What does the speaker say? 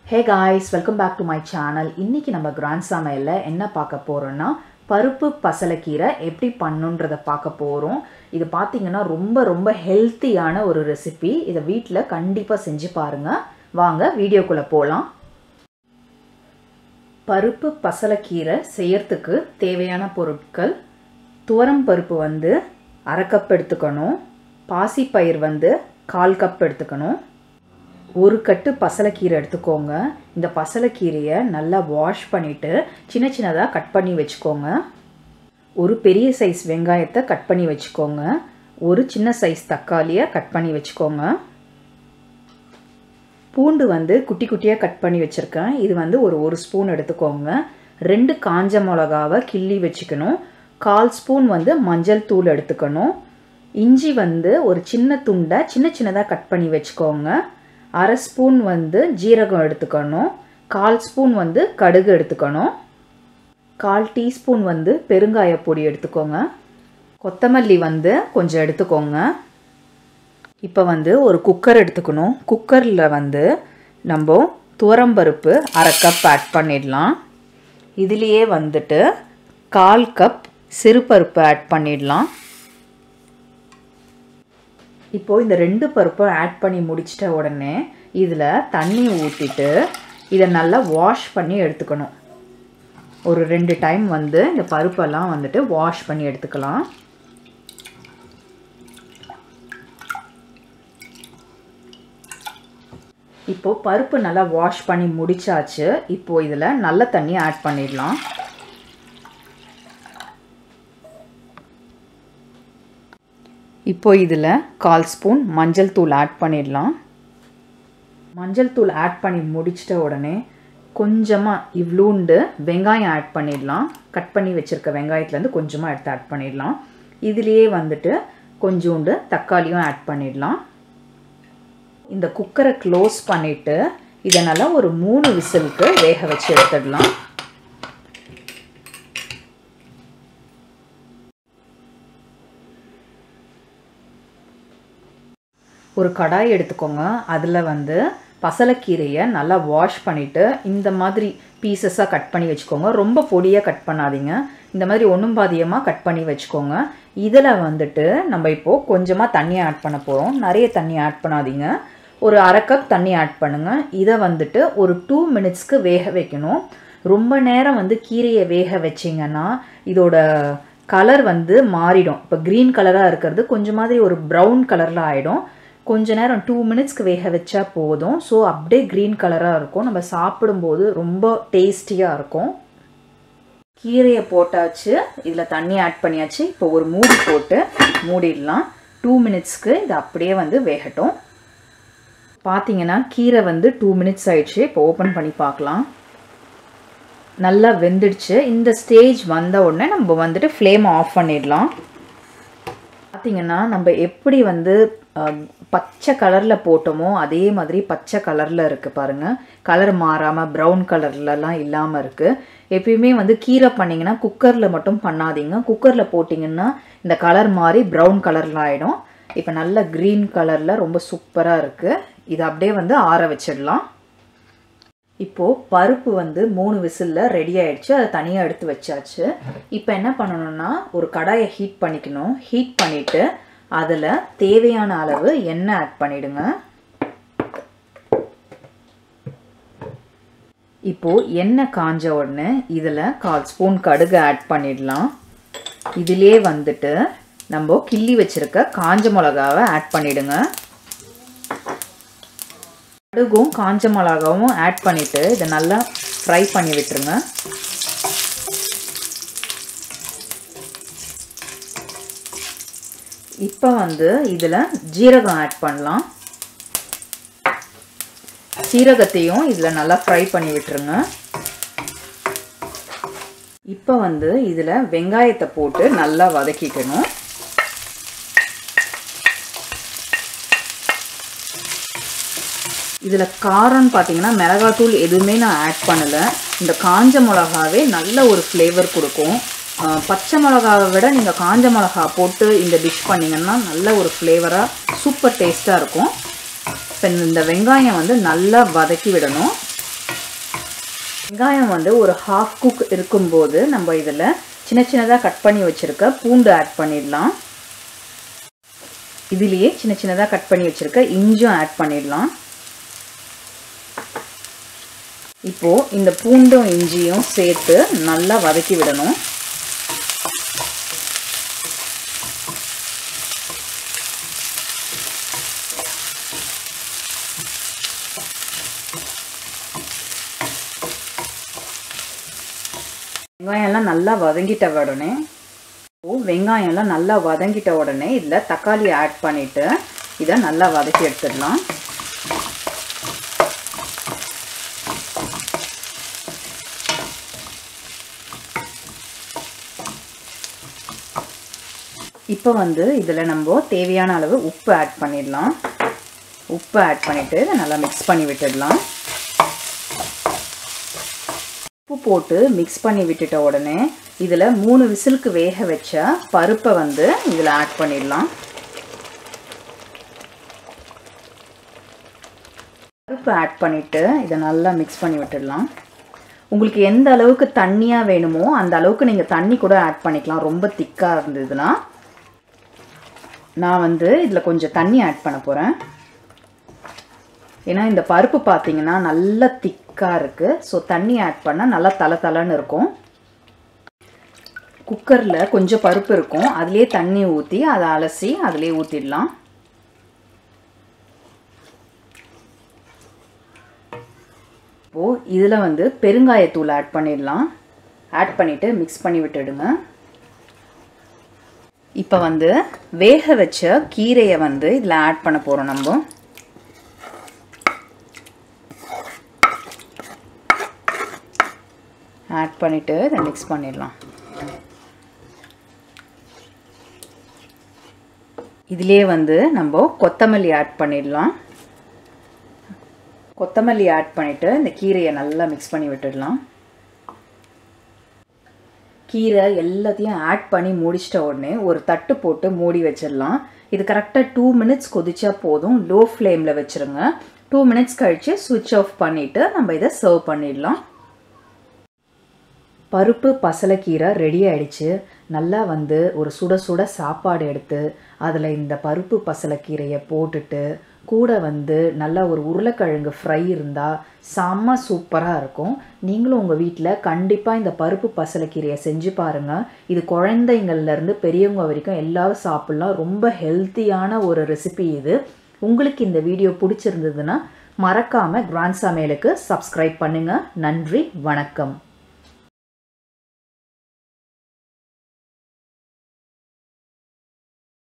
hey guys welcome back to my channel இன்றைக்கி நம்ம grand சமையலில் என்ன பார்க்க போகிறோன்னா பருப்பு பசலைக்கீரை எப்படி பண்ணுன்றதை பார்க்க போகிறோம் இது பார்த்திங்கன்னா ரொம்ப ரொம்ப ஹெல்த்தியான ஒரு ரெசிபி இதை வீட்டில் கண்டிப்பாக செஞ்சு பாருங்கள் வாங்க வீடியோக்குள்ளே போகலாம் பருப்பு பசலைக்கீரை செய்யறதுக்கு தேவையான பொருட்கள் துவரம் பருப்பு வந்து அரை கப் எடுத்துக்கணும் பாசிப்பயிர் வந்து கால் கப் எடுத்துக்கணும் ஒரு கட்டு பசலைக்கீரை எடுத்துக்கோங்க இந்த பசலைக்கீரையை நல்லா வாஷ் பண்ணிவிட்டு சின்ன சின்னதாக கட் பண்ணி வச்சுக்கோங்க ஒரு பெரிய சைஸ் வெங்காயத்தை கட் பண்ணி வச்சுக்கோங்க ஒரு சின்ன சைஸ் தக்காளியை கட் பண்ணி வச்சுக்கோங்க பூண்டு வந்து குட்டி குட்டியாக கட் பண்ணி வச்சுருக்கேன் இது வந்து ஒரு ஒரு ஸ்பூன் எடுத்துக்கோங்க ரெண்டு காஞ்ச மிளகாவை கிள்ளி வச்சுக்கணும் கால் ஸ்பூன் வந்து மஞ்சள் தூள் எடுத்துக்கணும் இஞ்சி வந்து ஒரு சின்ன துண்டை சின்ன சின்னதாக கட் பண்ணி வச்சுக்கோங்க அரை ஸ்பூன் வந்து ஜீரகம் எடுத்துக்கணும் கால் ஸ்பூன் வந்து கடுகு எடுத்துக்கணும் கால் டீஸ்பூன் வந்து பெருங்காய பொடி எடுத்துக்கோங்க கொத்தமல்லி வந்து கொஞ்சம் எடுத்துக்கோங்க இப்போ வந்து ஒரு குக்கர் எடுத்துக்கணும் குக்கரில் வந்து நம்ம துவரம்பருப்பு அரை கப் ஆட் பண்ணிடலாம் இதுலேயே வந்துட்டு கால் கப் சிறுபருப்பு ஆட் பண்ணிடலாம் இப்போது இந்த ரெண்டு பருப்பும் ஆட் பண்ணி முடிச்சிட்ட உடனே இதில் தண்ணி ஊற்றிட்டு இதை நல்லா வாஷ் பண்ணி எடுத்துக்கணும் ஒரு ரெண்டு டைம் வந்து இந்த பருப்பெல்லாம் வந்துட்டு வாஷ் பண்ணி எடுத்துக்கலாம் இப்போது பருப்பு நல்லா வாஷ் பண்ணி முடிச்சாச்சு இப்போது இதில் நல்ல தண்ணி ஆட் பண்ணிடலாம் இப்போ இதில் கால் ஸ்பூன் மஞ்சள் தூள் ஆட் பண்ணிடலாம் மஞ்சள் தூள் ஆட் பண்ணி முடிச்சிட்ட உடனே கொஞ்சமாக இவ்வளோண்டு வெங்காயம் ஆட் பண்ணிடலாம் கட் பண்ணி வச்சுருக்க வெங்காயத்துலேருந்து கொஞ்சமாக எடுத்து ஆட் பண்ணிடலாம் இதுலேயே வந்துட்டு கொஞ்சோண்டு தக்காளியும் ஆட் பண்ணிடலாம் இந்த குக்கரை க்ளோஸ் பண்ணிவிட்டு இதை நல்லா ஒரு மூணு விசிலுக்கு வேக வச்சு எடுத்துடலாம் ஒரு கடாய் எடுத்துக்கோங்க அதில் வந்து பசலைக்கீரையை நல்லா வாஷ் பண்ணிவிட்டு இந்த மாதிரி பீசஸாக கட் பண்ணி வச்சுக்கோங்க ரொம்ப பொடியாக கட் பண்ணாதீங்க இந்த மாதிரி ஒன்றும் பாதியமாக கட் பண்ணி வச்சுக்கோங்க இதில் வந்துட்டு நம்ம இப்போது கொஞ்சமாக தண்ணி ஆட் பண்ண போகிறோம் நிறைய தண்ணி ஆட் பண்ணாதீங்க ஒரு அரை கப் தண்ணி ஆட் பண்ணுங்கள் இதை வந்துட்டு ஒரு டூ மினிட்ஸ்க்கு வேக வைக்கணும் ரொம்ப நேரம் வந்து கீரையை வேக வச்சிங்கன்னா இதோட கலர் வந்து மாறிடும் இப்போ க்ரீன் கலராக இருக்கிறது கொஞ்சம் மாதிரி ஒரு ப்ரௌன் கலரில் ஆகிடும் கொஞ்ச நேரம் டூ மினிட்ஸ்க்கு வேக வச்சா போதும் ஸோ அப்படியே க்ரீன் கலராக இருக்கும் நம்ம சாப்பிடும்போது ரொம்ப டேஸ்டியாக இருக்கும் கீரையை போட்டாச்சு இதில் தண்ணி ஆட் பண்ணியாச்சு இப்போ ஒரு மூடி போட்டு மூடிடலாம் டூ மினிட்ஸ்க்கு இது அப்படியே வந்து வேகட்டும் பார்த்தீங்கன்னா கீரை வந்து டூ மினிட்ஸ் ஆயிடுச்சு இப்போ ஓப்பன் பண்ணி பார்க்கலாம் நல்லா வெந்துடுச்சு இந்த ஸ்டேஜ் வந்த உடனே நம்ம வந்துட்டு ஃப்ளேம் ஆஃப் பண்ணிடலாம் பார்த்தீங்கன்னா நம்ம எப்படி வந்து பச்சை கலரில் போட்டோமோ அதே மாதிரி பச்சை கலரில் இருக்குது பாருங்கள் கலர் மாறாமல் ப்ரௌன் கலர்லலாம் இல்லாமல் இருக்குது எப்பயுமே வந்து கீரை பண்ணிங்கன்னா குக்கரில் மட்டும் பண்ணாதீங்க குக்கரில் போட்டிங்கன்னா இந்த கலர் மாறி ப்ரௌன் கலரில் ஆகிடும் இப்போ நல்ல க்ரீன் கலரில் ரொம்ப சூப்பராக இருக்குது இதை அப்படியே வந்து ஆற வச்சிடலாம் இப்போது பருப்பு வந்து மூணு விசிலில் ரெடி ஆகிடுச்சு அதை தனியாக எடுத்து வச்சாச்சு இப்போ என்ன பண்ணணும்னா ஒரு கடாயை ஹீட் பண்ணிக்கணும் ஹீட் பண்ணிவிட்டு அதில் தேவையான அளவு எண்ணெய் ஆட் பண்ணிவிடுங்க இப்போது எண்ணெய் காஞ்ச உடனே இதில் கால் ஸ்பூன் கடுகு ஆட் பண்ணிடலாம் இதிலே வந்துட்டு நம்ம கிள்ளி வச்சுருக்க காஞ்ச மிளகாவை ஆட் பண்ணிவிடுங்க கடுகும் காஞ்ச மிளகாவும் ஆட் பண்ணிவிட்டு இதை நல்லா ஃப்ரை பண்ணி விட்டுருங்க இப்போ வந்து இதில் ஜீரகம் ஆட் பண்ணலாம் சீரகத்தையும் இதில் நல்லா ஃப்ரை பண்ணி விட்டுருங்க இப்போ வந்து இதில் வெங்காயத்தை போட்டு நல்லா வதக்கிக்கணும் இதில் காரம்னு பார்த்தீங்கன்னா மிளகாத்தூள் எதுவுமே நான் ஆட் பண்ணலை இந்த காஞ்ச மிளகாவே நல்ல ஒரு ஃப்ளேவர் கொடுக்கும் பச்சை மிளகாவை விட நீங்கள் காஞ்ச மிளகா போட்டு இந்த டிஷ் பண்ணிங்கன்னா நல்ல ஒரு ஃப்ளேவராக சூப்பர் டேஸ்ட்டாக இருக்கும் இப்போ இந்த வெங்காயம் வந்து நல்லா வதக்கி விடணும் வெங்காயம் வந்து ஒரு ஹாஃப் குக் இருக்கும்போது நம்ம இதில் சின்ன சின்னதாக கட் பண்ணி வச்சுருக்க பூண்டு ஆட் பண்ணிடலாம் இதுலேயே சின்ன சின்னதாக கட் பண்ணி வச்சுருக்க இஞ்சும் ஆட் பண்ணிடலாம் இப்போது இந்த பூண்டும் இஞ்சியும் சேர்த்து நல்லா வதக்கி விடணும் வெங்காயம்லாம் நல்லா வதங்கிட்ட உடனே வெங்காயம்லாம் நல்லா வதங்கிட்ட உடனே இதில் தக்காளி ஆட் பண்ணிவிட்டு இதை நல்லா வதக்கி எடுத்துடலாம் இப்போ வந்து இதில் நம்ம தேவையான அளவு உப்பு ஆட் பண்ணிடலாம் உப்பு ஆட் பண்ணிவிட்டு இதை நல்லா மிக்ஸ் பண்ணி விட்டுடலாம் உப்பு போட்டு மிக்ஸ் பண்ணி விட்டுட்ட உடனே இதில் மூணு விசிலுக்கு வேக வச்ச பருப்பை வந்து இதில் ஆட் பண்ணிடலாம் பருப்பு ஆட் பண்ணிவிட்டு இதை நல்லா மிக்ஸ் பண்ணி விட்டுடலாம் உங்களுக்கு எந்த அளவுக்கு தண்ணியாக வேணுமோ அந்த அளவுக்கு நீங்கள் தண்ணி கூட ஆட் பண்ணிக்கலாம் ரொம்ப திக்காக இருந்ததுன்னா நான் வந்து இதில் கொஞ்சம் தண்ணி ஆட் பண்ண போகிறேன் ஏன்னா இந்த பருப்பு பார்த்தீங்கன்னா நல்லா திக்காக இருக்குது ஸோ தண்ணி ஆட் பண்ணால் நல்லா தலை தலைன்னு இருக்கும் குக்கரில் கொஞ்சம் பருப்பு இருக்கும் அதுலேயே தண்ணி ஊற்றி அதை அலசி அதிலே ஊற்றிடலாம் இப்போது இதில் வந்து பெருங்காயத்தூள் ஆட் பண்ணிடலாம் ஆட் பண்ணிவிட்டு மிக்ஸ் பண்ணி விட்டுடுங்க இப்போ வந்து வேக வச்ச கீரையை வந்து இதில் ஆட் பண்ண போகிறோம் நம்ம ஆட் பண்ணிவிட்டு இதை மிக்ஸ் பண்ணிடலாம் இதிலே வந்து நம்ம கொத்தமல்லி ஆட் பண்ணிடலாம் கொத்தமல்லி ஆட் பண்ணிவிட்டு இந்த கீரையை நல்லா மிக்ஸ் பண்ணி விட்டுடலாம் கீரை எல்லாத்தையும் ஆட் பண்ணி முடிச்சிட்ட உடனே ஒரு தட்டு போட்டு மூடி வச்சிடலாம் இது கரெக்டாக டூ மினிட்ஸ் கொதிச்சா போதும் லோ ஃப்ளேமில் வச்சுருங்க டூ மினிட்ஸ் கழித்து சுவிட்ச் ஆஃப் பண்ணிவிட்டு நம்ம இதை சர்வ் பண்ணிடலாம் பருப்பு பசலைக்கீரை ரெடி ஆயிடுச்சு நல்லா வந்து ஒரு சுட சுட சாப்பாடு எடுத்து அதில் இந்த பருப்பு பசலைக்கீரையை போட்டுட்டு கூட வந்து நல்லா ஒரு உருளைக்கிழங்கு ஃப்ரை இருந்தால் செம்ம சூப்பராக இருக்கும் நீங்களும் உங்கள் வீட்டில் கண்டிப்பாக இந்த பருப்பு பசலைக்கீரையை செஞ்சு பாருங்கள் இது குழந்தைங்கள்லேருந்து பெரியவங்க வரைக்கும் எல்லாரும் சாப்பிட்லாம் ரொம்ப ஹெல்த்தியான ஒரு ரெசிபி இது உங்களுக்கு இந்த வீடியோ பிடிச்சிருந்ததுன்னா மறக்காமல் கிராண்ட் சமையலுக்கு சப்ஸ்கிரைப் பண்ணுங்கள் நன்றி வணக்கம்